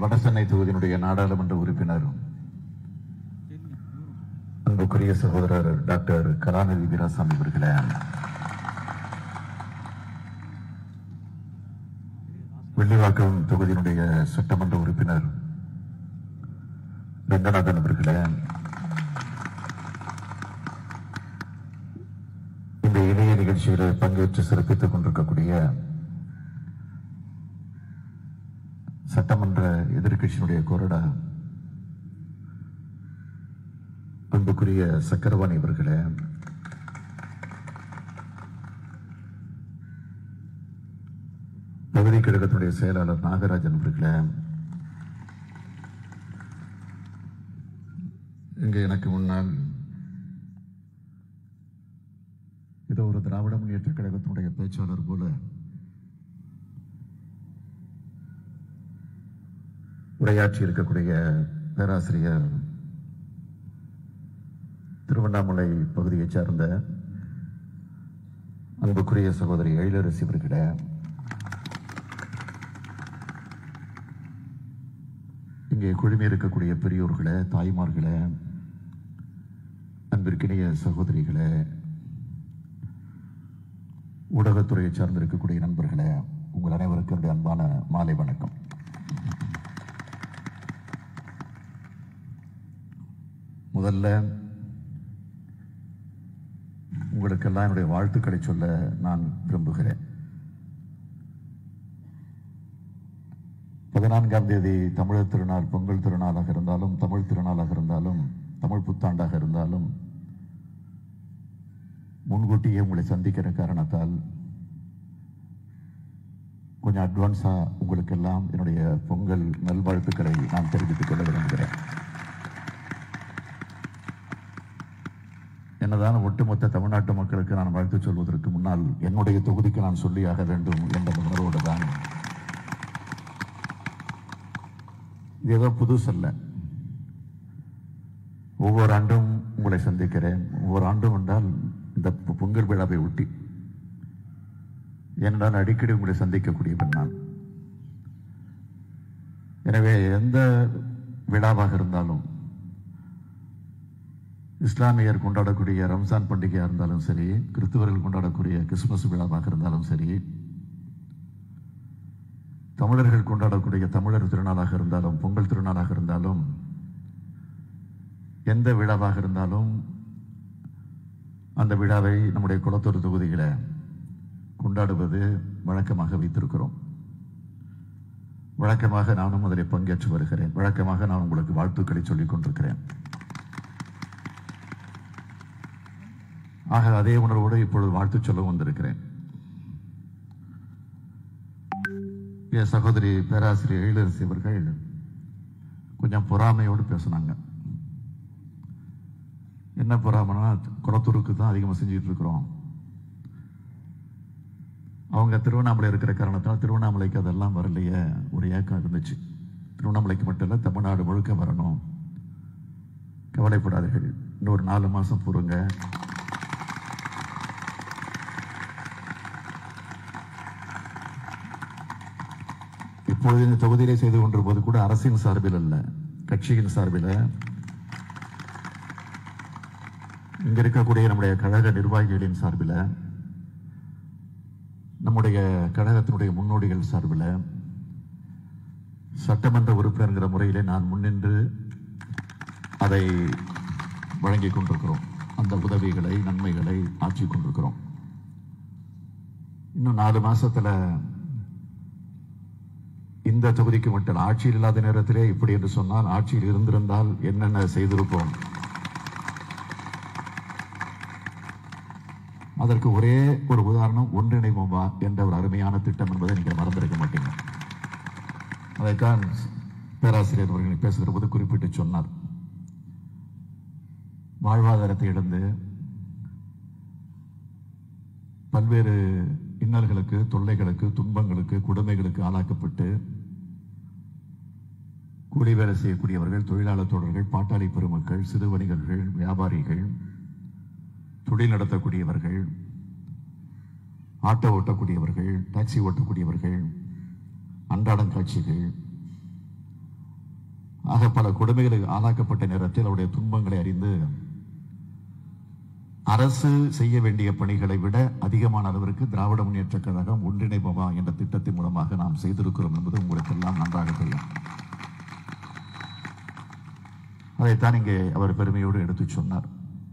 வடசென்னை தொகுதியினுடைய நாடாளுமன்ற உறுப்பினர் அன்புக்குரிய சகோதரர் டாக்டர் கலாநிதி வீராசாமி அவர்களே வெள்ளிவாக்கம் தொகுதியினுடைய சட்டமன்ற உறுப்பினர் ரங்கநாதன் அவர்களே இந்த இணைய நிகழ்ச்சியில் பங்கேற்று சிறப்பித்துக் கொண்டிருக்கக்கூடிய சட்டமன்ற எதிர்க்கட்சியினுடைய கொறடா அன்புக்குரிய சக்கரவாணி அவர்களே பகுதி கழகத்தினுடைய செயலாளர் நாகராஜன் அவர்களே இங்க எனக்கு முன்னால் ஏதோ ஒரு திராவிட முன்னேற்ற கழகத்தினுடைய பேச்சாளர் போல உரையாற்றி இருக்கக்கூடிய பேராசிரியர் திருவண்ணாமலை பகுதியைச் சார்ந்த அன்புக்குரிய சகோதரி எழிலரசி அவர்களே இங்கே குழுமி இருக்கக்கூடிய பெரியோர்களே தாய்மார்களே அன்பிற்கினிய சகோதரிகளே ஊடகத்துறையை சார்ந்திருக்கக்கூடிய நண்பர்களே உங்கள் அனைவருக்கும் என்னுடைய அன்பான மாலை வணக்கம் முதல்ல உங்களுக்கெல்லாம் என்னுடைய வாழ்த்துக்களை சொல்ல நான் விரும்புகிறேன் பதினான்காம் தேதி தமிழர் திருநாள் பொங்கல் திருநாளாக இருந்தாலும் தமிழ் திருநாளாக இருந்தாலும் தமிழ் புத்தாண்டாக இருந்தாலும் முன்கூட்டியே உங்களை சந்திக்கிற காரணத்தால் கொஞ்சம் அட்வான்ஸா உங்களுக்கெல்லாம் என்னுடைய பொங்கல் நல்வாழ்த்துக்களை நான் தெரிவித்துக் கொள்ள விரும்புகிறேன் என்னதான் ஒட்டுமொத்த தமிழ்நாட்டு மக்களுக்கு நான் வாழ்த்து சொல்வதற்கு முன்னால் என்னுடைய தொகுதிக்கு நான் சொல்லியாக வேண்டும் என்ற உணர்வோடு தான் இது ஏதோ புதுசல்ல ஒவ்வொரு ஆண்டும் உங்களை சந்திக்கிறேன் ஒவ்வொரு ஆண்டும் என்றால் இந்த பொ- பொங்கல் விழாவை ஒட்டி ஏனென்றால் அடிக்கடி உங்களை சந்திக்கக்கூடியவன் நான் எனவே எந்த விழாவாக இருந்தாலும் இஸ்லாமியர் கொண்டாடக்கூடிய ரம்ஜான் பண்டிகையாக இருந்தாலும் சரி கிறிஸ்துவர்கள் கொண்டாடக்கூடிய கிறிஸ்துமஸ் விழாவாக இருந்தாலும் சரி தமிழர்கள் கொண்டாடக்கூடிய தமிழர் திருநாளாக இருந்தாலும் பொங்கல் திருநாளாக இருந்தாலும் எந்த விழாவாக இருந்தாலும் அந்த விழாவை நம்முடைய குளத்தூர் தொகுதியில கொண்டாடுவது வழக்கமாக வைத்திருக்கிறோம் வழக்கமாக நானும் அதில் பங்கேற்று வருகிறேன் வழக்கமாக நான் உங்களுக்கு வாழ்த்துக்களை சொல்லிக் கொண்டிருக்கிறேன் ஆக அதே உணர்வோடு இப்பொழுது வாழ்த்து சொல்ல வந்திருக்கிறேன் என் சகோதரி பேராசிரியர் எழிலரசி அவர்கள் கொஞ்சம் பொறாமையோடு பேசுனாங்க என்ன பொறாமைனா குளத்தூருக்கு தான் அதிகமாக செஞ்சுட்டு இருக்கிறோம் அவங்க திருவண்ணாமலை இருக்கிற காரணத்தால் திருவண்ணாமலைக்கு அதெல்லாம் வரலையே ஒரு ஏக்கம் இருந்துச்சு திருவண்ணாமலைக்கு மட்டும் இல்லை தமிழ்நாடு முழுக்க வரணும் கவலைப்படாதீர்கள் இன்னொரு நாலு மாசம் பொறுங்க இப்பொழுது இந்த தொகுதியிலே செய்து கொண்டிருப்பது கூட அரசின் சார்பில் அல்ல கட்சியின் சார்பில் இங்க இருக்கக்கூடிய நம்முடைய கழக நிர்வாகிகளின் சார்பில் நம்முடைய கழகத்தினுடைய முன்னோடிகள் சார்பில் சட்டமன்ற உறுப்பினர்கிற முறையிலே நான் முன்னின்று அதை வழங்கிக் கொண்டிருக்கிறோம் அந்த உதவிகளை நன்மைகளை ஆற்றிக் கொண்டிருக்கிறோம் இன்னும் நாலு மாசத்துல இந்த தொகுதிக்கு மட்டும் இல்ல, ஆட்சியில் இல்லாத நேரத்திலே இப்படி என்று சொன்னால் ஆட்சியில் இருந்திருந்தால் என்னென்ன செய்திருப்போம் அதற்கு ஒரே ஒரு உதாரணம் ஒன்றிணைவோமா என்ற ஒரு அருமையான திட்டம் என்பதை நீங்கள் மறந்திருக்க மாட்டீங்க அதைத்தான் பேராசிரியர் அவர்கள் பேசுகிற போது குறிப்பிட்டு சொன்னார் வாழ்வாதாரத்தை இழந்து பல்வேறு இன்னல்களுக்கு தொல்லைகளுக்கு துன்பங்களுக்கு கொடுமைகளுக்கு ஆளாக்கப்பட்டு கூலி வேலை செய்யக்கூடியவர்கள் தொழிலாளர் தொடர்கள் பாட்டாளி பெருமக்கள் சிறு வணிகர்கள் வியாபாரிகள் தொழில் நடத்தக்கூடியவர்கள் ஆட்டோ ஓட்டக்கூடியவர்கள் டாக்ஸி ஓட்டக்கூடியவர்கள் அன்றாடம் காட்சிகள் ஆக பல கொடுமைகளுக்கு ஆளாக்கப்பட்ட நேரத்தில் அவருடைய துன்பங்களை அறிந்து அரசு செய்ய வேண்டிய பணிகளை விட அதிகமான அளவிற்கு திராவிட முன்னேற்ற கழகம் ஒன்றிணைப்பவா என்ற திட்டத்தின் மூலமாக நாம் செய்திருக்கிறோம் என்பது உங்களுக்கு எல்லாம் நன்றாக தெரியும் அதைத்தான் இங்கே அவர் பெருமையோடு எடுத்துச் சொன்னார்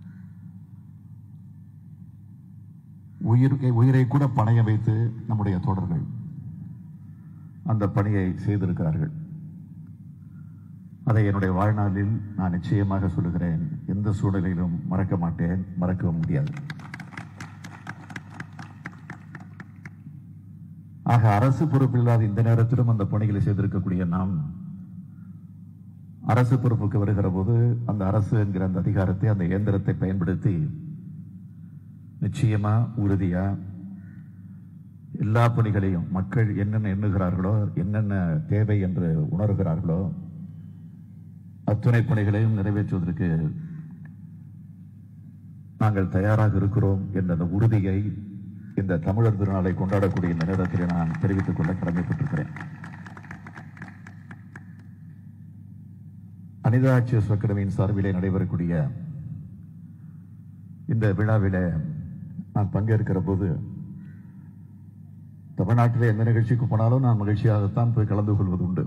உயிர் உயிரை கூட பணைய வைத்து நம்முடைய தோழர்கள் அந்த பணியை செய்திருக்கிறார்கள் அதை என்னுடைய வாழ்நாளில் நான் நிச்சயமாக சொல்லுகிறேன் எந்த சூழலிலும் மறக்க மாட்டேன் மறக்கவும் முடியாது ஆக அரசு பொறுப்பில்லாத இந்த நேரத்திலும் அந்த பணிகளை செய்திருக்கக்கூடிய நாம் அரசு பொறுப்புக்கு வருகிற போது அந்த அரசு என்கிற அந்த அதிகாரத்தை அந்த இயந்திரத்தை பயன்படுத்தி நிச்சயமா உறுதியா எல்லா பணிகளையும் மக்கள் என்னென்ன எண்ணுகிறார்களோ என்னென்ன தேவை என்று உணர்கிறார்களோ அத்துணை பணிகளையும் நிறைவேற்றுவதற்கு நாங்கள் தயாராக இருக்கிறோம் என்ற அந்த உறுதியை இந்த தமிழர் திருநாளை கொண்டாடக்கூடிய இந்த நேரத்தில் நான் தெரிவித்துக் கொள்ள கடமைப்பட்டிருக்கிறேன் அனிதா ஆட்சியஸ் அகாடமியின் சார்பிலே நடைபெறக்கூடிய இந்த விழாவிலே நான் பங்கேற்கிற போது தமிழ்நாட்டிலே எந்த நிகழ்ச்சிக்கு போனாலும் நான் மகிழ்ச்சியாகத்தான் போய் கலந்து கொள்வது உண்டு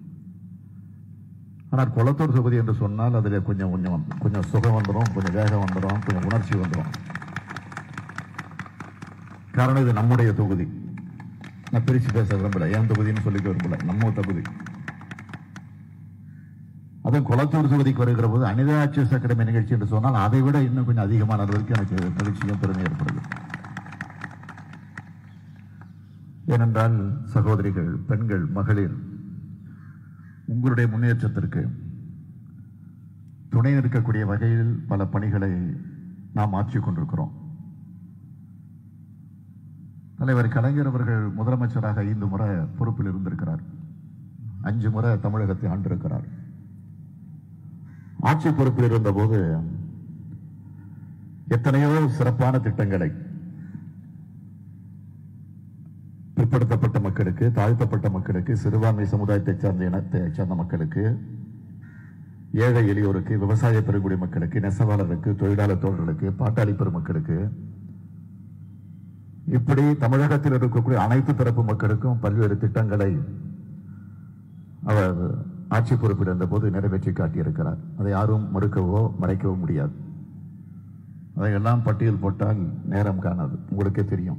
ஆனால் குளத்தூர் தொகுதி என்று சொன்னால் அதில் கொஞ்சம் கொஞ்சம் கொஞ்சம் சுகம் வந்துடும் கொஞ்சம் வேகம் வந்துடும் கொஞ்சம் உணர்ச்சி வந்துடும் காரணம் இது நம்முடைய தொகுதி நான் பிரிச்சு பேச விரும்பல என் தொகுதின்னு சொல்லிக்க விரும்பல நம்ம தொகுதி அதுவும் குளத்தூர் தொகுதிக்கு வருகிற போது அனிதா ஆட்சியஸ் அகாடமி நிகழ்ச்சி என்று சொன்னால் அதை விட இன்னும் கொஞ்சம் அதிகமான அளவிற்கு எனக்கு மகிழ்ச்சியும் பெருமை ஏற்படுது ஏனென்றால் சகோதரிகள் பெண்கள் மகளிர் உங்களுடைய முன்னேற்றத்திற்கு துணை நிற்கக்கூடிய வகையில் பல பணிகளை நாம் ஆற்றிக் கொண்டிருக்கிறோம் தலைவர் கலைஞர் அவர்கள் முதலமைச்சராக ஐந்து முறை பொறுப்பில் இருந்திருக்கிறார் அஞ்சு முறை தமிழகத்தை ஆண்டிருக்கிறார் ஆட்சி பொறுப்பில் இருந்தபோது எத்தனையோ சிறப்பான திட்டங்களை பிற்படுத்தப்பட்ட மக்களுக்கு தாழ்த்தப்பட்ட மக்களுக்கு சிறுபான்மை சமுதாயத்தை சார்ந்த இனத்தை சார்ந்த மக்களுக்கு ஏழை எளியோருக்கு விவசாய பெருங்குடி மக்களுக்கு நெசவாளருக்கு தொழிலாளர் தோழர்களுக்கு பாட்டாளி பெருமக்களுக்கு இப்படி தமிழகத்தில் இருக்கக்கூடிய அனைத்து தரப்பு மக்களுக்கும் பல்வேறு திட்டங்களை அவர் ஆட்சி பொறுப்பில் இருந்தபோது நிறைவேற்றி காட்டியிருக்கிறார் அதை யாரும் மறுக்கவோ மறைக்கவோ முடியாது அதையெல்லாம் பட்டியல் போட்டால் நேரம் காணாது உங்களுக்கே தெரியும்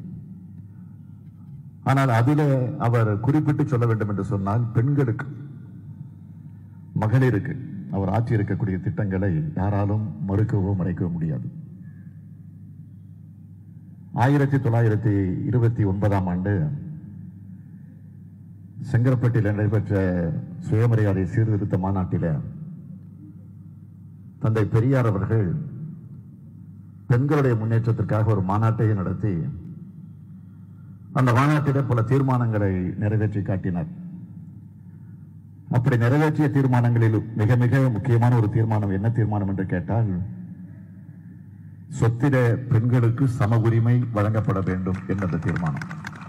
ஆனால் அதில அவர் குறிப்பிட்டு சொல்ல வேண்டும் என்று சொன்னால் பெண்களுக்கு மகளிருக்கு அவர் ஆற்றி இருக்கக்கூடிய திட்டங்களை யாராலும் மறுக்கவோ மறைக்கவோ முடியாது ஆயிரத்தி தொள்ளாயிரத்தி இருபத்தி ஒன்பதாம் ஆண்டு செங்கல்பட்டில் நடைபெற்ற சுயமரியாதை சீர்திருத்த மாநாட்டில தந்தை பெரியார் அவர்கள் பெண்களுடைய முன்னேற்றத்திற்காக ஒரு மாநாட்டை நடத்தி அந்த மாநாட்டில பல தீர்மானங்களை நிறைவேற்றி காட்டினார் அப்படி நிறைவேற்றிய தீர்மானங்களில் மிக மிக முக்கியமான ஒரு தீர்மானம் என்ன தீர்மானம் என்று கேட்டால் சொத்தில பெண்களுக்கு சம உரிமை வழங்கப்பட வேண்டும் என்ற தீர்மானம்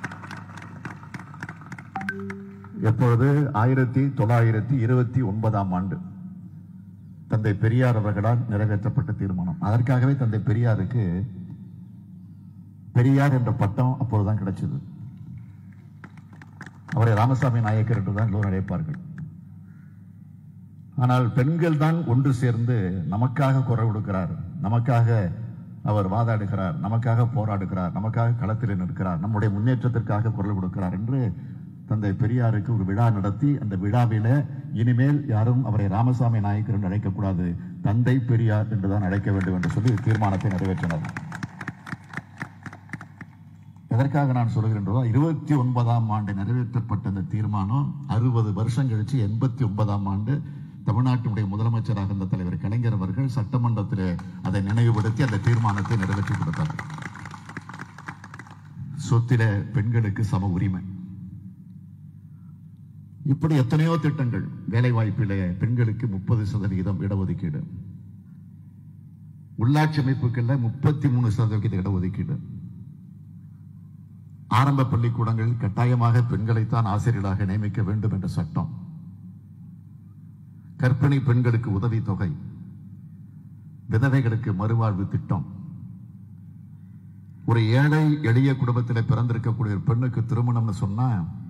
எப்பொழுது ஆயிரத்தி தொள்ளாயிரத்தி இருபத்தி ஒன்பதாம் ஆண்டு தந்தை பெரியார் அவர்களால் நிறைவேற்றப்பட்ட தீர்மானம் அதற்காகவே தந்தை பெரியாருக்கு பெரியார் என்ற பட்டம் அப்பொழுதுதான் கிடைச்சது அவரை ராமசாமி நாயக்கர் என்றுதான் எல்லோரும் அழைப்பார்கள் ஆனால் பெண்கள் தான் ஒன்று சேர்ந்து நமக்காக குரல் கொடுக்கிறார் நமக்காக அவர் வாதாடுகிறார் நமக்காக போராடுகிறார் நமக்காக களத்தில் நிற்கிறார் நம்முடைய முன்னேற்றத்திற்காக குரல் கொடுக்கிறார் என்று தந்தை பெரியாருக்கு ஒரு விழா நடத்தி அந்த விழாவில இனிமேல் யாரும் அவரை ராமசாமி நாயக்கர் என்று அழைக்கக்கூடாது தந்தை பெரியார் என்றுதான் அழைக்க வேண்டும் என்று சொல்லி தீர்மானத்தை நிறைவேற்றினார் எதற்காக நான் சொல்கிறேன் இருபத்தி ஒன்பதாம் ஆண்டு நிறைவேற்றப்பட்ட அந்த தீர்மானம் அறுபது வருஷம் கழிச்சு எண்பத்தி ஒன்பதாம் ஆண்டு தமிழ்நாட்டினுடைய முதலமைச்சராக இருந்த தலைவர் கலைஞர் அவர்கள் சட்டமன்றத்தில் அதை நினைவுபடுத்தி அந்த தீர்மானத்தை நிறைவேற்றி கொடுத்தார் சொத்தில பெண்களுக்கு சம உரிமை இப்படி எத்தனையோ திட்டங்கள் வேலை வாய்ப்பிலே பெண்களுக்கு முப்பது சதவிகிதம் இடஒதுக்கீடு உள்ளாட்சி அமைப்புகள்ல முப்பத்தி மூணு சதவிகித இடஒதுக்கீடு ஆரம்ப பள்ளிக்கூடங்கள் கட்டாயமாக பெண்களைத்தான் ஆசிரியர்களாக நியமிக்க வேண்டும் என்ற சட்டம் கர்ப்பிணி பெண்களுக்கு உதவி தொகை விதவைகளுக்கு மறுவாழ்வு திட்டம் ஒரு ஏழை எளிய குடும்பத்தில் பிறந்திருக்கக்கூடிய ஒரு பெண்ணுக்கு திருமணம்னு சொன்னா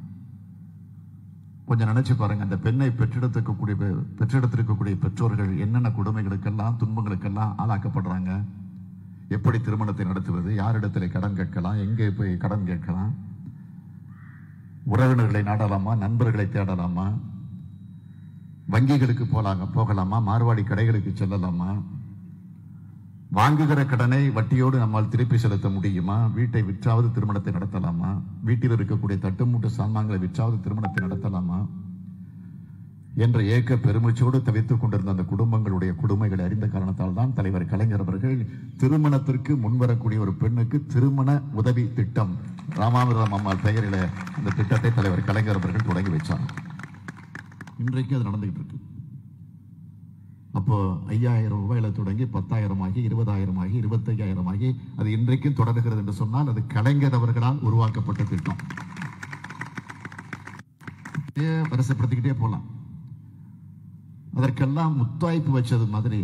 கொஞ்சம் நினைச்சு பாருங்க அந்த பெண்ணை பெற்றெடுத்திருக்கக்கூடிய பெற்றெடுத்திருக்கக்கூடிய பெற்றோர்கள் என்னென்ன கொடுமைகளுக்கெல்லாம் துன்பங்களுக்கெல்லாம் ஆளாக்கப்படுறாங்க எப்படி திருமணத்தை நடத்துவது யாரிடத்தில் கடன் கேட்கலாம் எங்கே போய் கடன் கேட்கலாம் உறவினர்களை நாடலாமா நண்பர்களை தேடலாமா வங்கிகளுக்கு போலாங்க போகலாமா மார்வாடி கடைகளுக்கு செல்லலாமா வாங்குகிற கடனை வட்டியோடு நம்மால் திருப்பி செலுத்த முடியுமா வீட்டை விற்றாவது திருமணத்தை நடத்தலாமா வீட்டில் இருக்கக்கூடிய தட்டுமூட்டு சாமான்களை விற்றாவது திருமணத்தை நடத்தலாமா என்ற ஏக்க பெருமிச்சோடு தவித்துக் கொண்டிருந்த அந்த குடும்பங்களுடைய கொடுமைகளை அறிந்த காரணத்தால் தான் தலைவர் கலைஞர் அவர்கள் திருமணத்திற்கு முன்வரக்கூடிய ஒரு பெண்ணுக்கு திருமண உதவி திட்டம் ராமாமிர்தம் அம்மாள் பெயரில அந்த திட்டத்தை தலைவர் கலைஞர் அவர்கள் தொடங்கி வச்சாங்க இன்றைக்கு அது நடந்துகிட்டு இருக்கு அப்போ ஐயாயிரம் ரூபாயில தொடங்கி பத்தாயிரம் ஆகி இருபதாயிரம் ஆகி இருபத்தையாயிரம் ஆகி அது இன்றைக்கும் தொடர்கிறது என்று சொன்னால் அது கலைஞர் அவர்களால் உருவாக்கப்பட்ட திட்டம் அப்படியே வரிசைப்படுத்திக்கிட்டே போலாம் அதற்கெல்லாம் முத்தாய்ப்பு வச்சது மாதிரி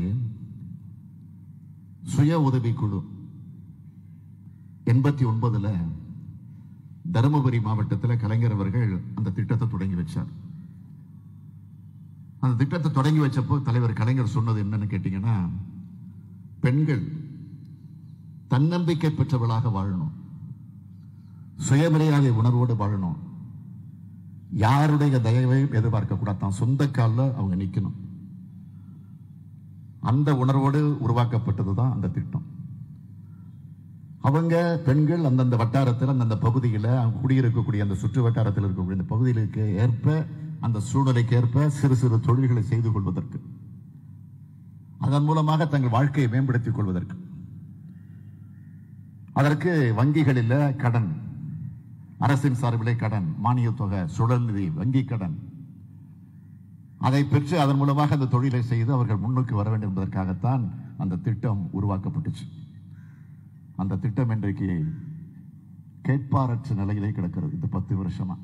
சுய உதவி குழு எண்பத்தி ஒன்பதுல தருமபுரி மாவட்டத்தில் கலைஞர் அவர்கள் அந்த திட்டத்தை தொடங்கி வச்சார் அந்த திட்டத்தை தொடங்கி வச்சப்போ தலைவர் கலைஞர் சொன்னது என்னன்னு கேட்டீங்கன்னா பெண்கள் தன்னம்பிக்கை பெற்றவர்களாக வாழணும் சுயமரியாதை உணர்வோடு வாழணும் யாருடைய தயவையும் எதிர்பார்க்க கூடாது தான் சொந்த காலில் அவங்க நிக்கணும் அந்த உணர்வோடு உருவாக்கப்பட்டது தான் அந்த திட்டம் அவங்க பெண்கள் அந்தந்த வட்டாரத்தில் அந்தந்த பகுதியில் அவங்க குடியிருக்கக்கூடிய அந்த சுற்று வட்டாரத்தில் இருக்கக்கூடிய அந்த பகுதிகளுக்கு ஏற்ப அந்த சூழ்நிலைக்கு ஏற்ப சிறு சிறு தொழில்களை செய்து கொள்வதற்கு அதன் மூலமாக தங்கள் வாழ்க்கையை மேம்படுத்திக் கொள்வதற்கு அதற்கு வங்கிகளில் கடன் அரசின் சார்பிலே கடன் மானிய தொகை சுழல் நிதி வங்கி கடன் அதை பெற்று அதன் மூலமாக அந்த தொழிலை செய்து அவர்கள் முன்னுக்கு வர வேண்டும் என்பதற்காகத்தான் அந்த திட்டம் உருவாக்கப்பட்டுச்சு அந்த திட்டம் இன்றைக்கு கேட்பாரற்ற நிலையிலே கிடக்கிறது இந்த பத்து வருஷமா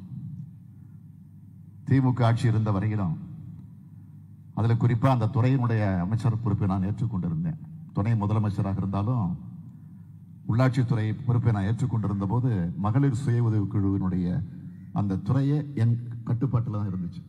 திமுக ஆட்சி இருந்த வரையிலும் அதுல குறிப்பா அந்த துறையினுடைய அமைச்சர் பொறுப்பை நான் ஏற்றுக்கொண்டிருந்தேன் துணை முதலமைச்சராக இருந்தாலும் உள்ளாட்சித்துறை பொறுப்பை நான் ஏற்றுக்கொண்டிருந்த போது மகளிர் சுய உதவி குழுவினுடைய அந்த துறையை என் கட்டுப்பாட்டில் தான் இருந்துச்சு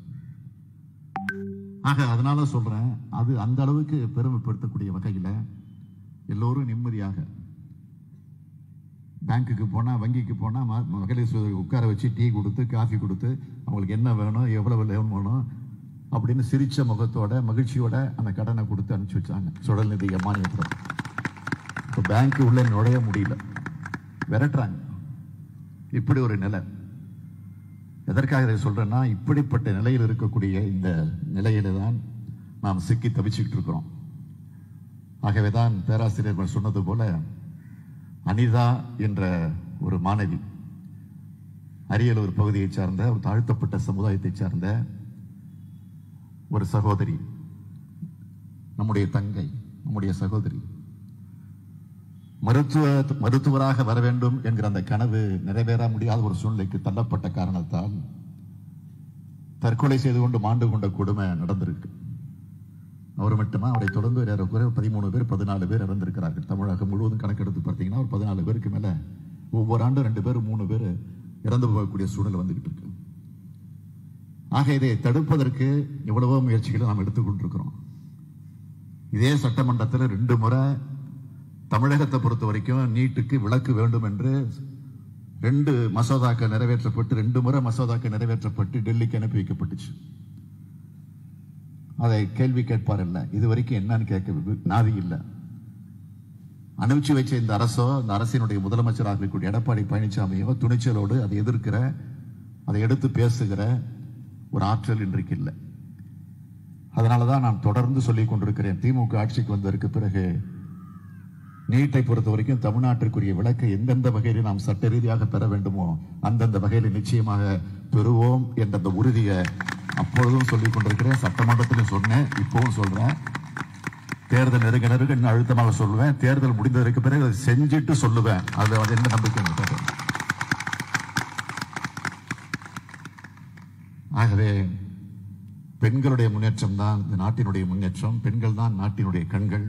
ஆக அதனால சொல்றேன் அது அந்த அளவுக்கு பெருமைப்படுத்தக்கூடிய வகையில எல்லோரும் நிம்மதியாக பேங்க்குக்கு போனா வங்கிக்கு போனா ம- மகளிர் சுய உதவி உட்கார வச்சு டீ கொடுத்து காஃபி கொடுத்து அவங்களுக்கு என்ன வேணும் எவ்வளவு லோன் வேணும் அப்படின்னு சிரிச்ச முகத்தோட மகிழ்ச்சியோட அந்த கடனை கொடுத்து அனுப்பிச்சு வச்சாங்க சுழல் நிதி மானியத்தில் இப்போ பேங்க் உள்ள நுழைய முடியல விரட்டுறாங்க இப்படி ஒரு நிலை எதற்காக இதை சொல்றேன்னா இப்படிப்பட்ட நிலையில் இருக்கக்கூடிய இந்த நிலையில தான் நாம் சிக்கி தவிச்சுக்கிட்டு இருக்கிறோம் ஆகவேதான் பேராசிரியர்கள் சொன்னது போல அனிதா என்ற ஒரு மாணவி அரியலூர் பகுதியைச் சார்ந்த ஒரு தாழ்த்தப்பட்ட சமுதாயத்தைச் சார்ந்த ஒரு சகோதரி நம்முடைய தங்கை நம்முடைய சகோதரி மருத்துவ மருத்துவராக வர வேண்டும் என்கிற அந்த கனவு நிறைவேற முடியாத ஒரு சூழ்நிலைக்கு தள்ளப்பட்ட காரணத்தால் தற்கொலை செய்து கொண்டு மாண்டு கொண்ட கொடுமை நடந்திருக்கு அவர் மட்டுமா அவரை தொடர்ந்து ஏறக்குறைய பதிமூணு பேர் பதினாலு பேர் இறந்திருக்கிறார்கள் தமிழகம் முழுவதும் கணக்கெடுத்து பார்த்தீங்கன்னா ஒரு பதினாலு பேருக்கு மேல ஒவ்வொரு ஆண்டும் ரெண்டு பேர் மூணு பேர் இறந்து போகக்கூடிய சூழல் வந்துகிட்டு இருக்கு ஆக இதை தடுப்பதற்கு எவ்வளவோ முயற்சிகளை நாம் எடுத்துக்கொண்டிருக்கிறோம் இதே சட்டமன்றத்தில் ரெண்டு முறை தமிழகத்தை பொறுத்த வரைக்கும் நீட்டுக்கு விலக்கு வேண்டும் என்று ரெண்டு மசோதாக்கள் நிறைவேற்றப்பட்டு ரெண்டு முறை மசோதாக்கள் நிறைவேற்றப்பட்டு டெல்லிக்கு அனுப்பி வைக்கப்பட்டுச்சு அதை கேள்வி கேட்பார் இல்ல இது வரைக்கும் என்னன்னு கேட்க நாதி இல்லை அனுப்பிச்சு வச்ச இந்த அரசோ இந்த அரசினுடைய முதலமைச்சராக இருக்கக்கூடிய எடப்பாடி பழனிசாமியோ துணிச்சலோடு அதை எதிர்க்கிற அதை எடுத்து பேசுகிற ஒரு ஆற்றல் இன்றைக்கு இல்லை அதனாலதான் நான் தொடர்ந்து சொல்லிக் கொண்டிருக்கிறேன் திமுக ஆட்சிக்கு வந்ததற்கு பிறகு நீட்டை பொறுத்த வரைக்கும் தமிழ்நாட்டிற்குரிய விளக்கை எந்தெந்த வகையில் நாம் சட்ட ரீதியாக பெற வேண்டுமோ அந்தந்த வகையில் நிச்சயமாக பெறுவோம் என்ற அந்த உறுதியை அப்பொழுதும் சொல்லிக் கொண்டிருக்கிறேன் சட்டமன்றத்திலும் சொன்னேன் இப்பவும் சொல்றேன் தேர்தல் நெருங்க நெருங்க இன்னும் அழுத்தமாக சொல்லுவேன் தேர்தல் முடிந்ததற்கு பிறகு அதை செஞ்சுட்டு சொல்லுவேன் அதுல வந்து எந்த நம்பிக்கை எனக்கு இல்லை. ஆகவே பெண்களுடைய முன்னேற்றம் தான் இந்த நாட்டினுடைய முன்னேற்றம் பெண்கள் தான் நாட்டினுடைய கண்கள்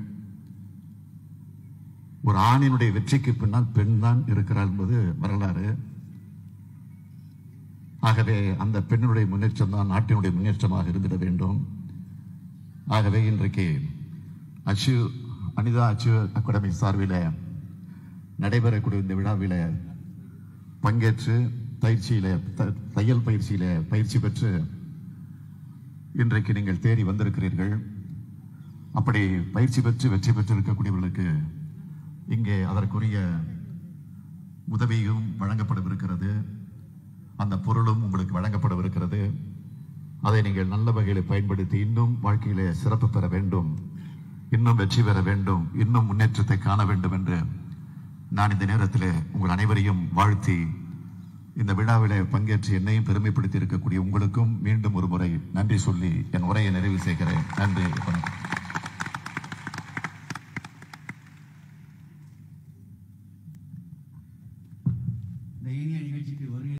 ஒரு ஆணினுடைய வெற்றிக்கு பின்னால் பெண் தான் இருக்கிறார் என்பது வரலாறு ஆகவே அந்த பெண்ணுடைய முன்னேற்றம் தான் நாட்டினுடைய முன்னேற்றமாக இருந்திட வேண்டும் ஆகவே இன்றைக்கு அச்சு அனிதா அச்சு அகாடமி சார்பில் நடைபெறக்கூடிய இந்த விழாவில் பங்கேற்று பயிற்சியில த- தையல் பயிற்சியில பயிற்சி பெற்று இன்றைக்கு நீங்கள் தேடி வந்திருக்கிறீர்கள் அப்படி பயிற்சி பெற்று வெற்றி பெற்றிருக்கக்கூடியவர்களுக்கு இங்கே அதற்குரிய உதவியும் வழங்கப்படவிருக்கிறது அந்த பொருளும் உங்களுக்கு வழங்கப்படவிருக்கிறது அதை நீங்கள் நல்ல வகையில் பயன்படுத்தி இன்னும் வாழ்க்கையிலே சிறப்பு பெற வேண்டும் இன்னும் வெற்றி பெற வேண்டும் இன்னும் முன்னேற்றத்தை காண வேண்டும் என்று நான் இந்த நேரத்தில் உங்கள் அனைவரையும் வாழ்த்தி இந்த விழாவிலே பங்கேற்று என்னையும் பெருமைப்படுத்தி இருக்கக்கூடிய உங்களுக்கும் மீண்டும் ஒரு முறை நன்றி சொல்லி என் உரையை நிறைவு செய்கிறேன் நன்றி வணக்கம் இந்த இனிய நிகழ்ச்சிக்கு வருகை